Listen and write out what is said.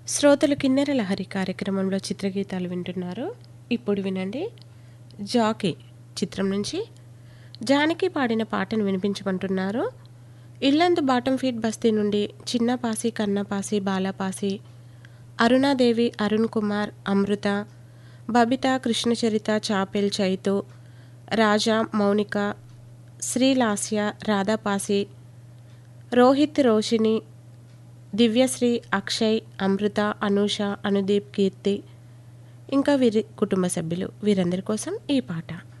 శ్రోతలు కిన్నెర లహరి కార్యక్రమంలో చిత్రగీతాలు వింటున్నారు ఇప్పుడు వినండి జాకీ చిత్రం నుంచి జానకి పాడిన పాటను వినిపించమంటున్నారు ఇల్లందు బాటం ఫీట్ బస్తీ నుండి చిన్నపాసి కన్నపాసి బాలపాసి అరుణాదేవి అరుణ్ కుమార్ అమృత బబిత కృష్ణచరిత చాపెల్ చైతు రాజా మౌనిక శ్రీలాస్య రాధాపాసి రోహిత్ రోషిని దివ్యశ్రీ అక్షయ్ అమృత అనూష అనుదీప్ కీర్తి ఇంకా వీరి కుటుంబ సభ్యులు వీరందరి కోసం ఈ పాట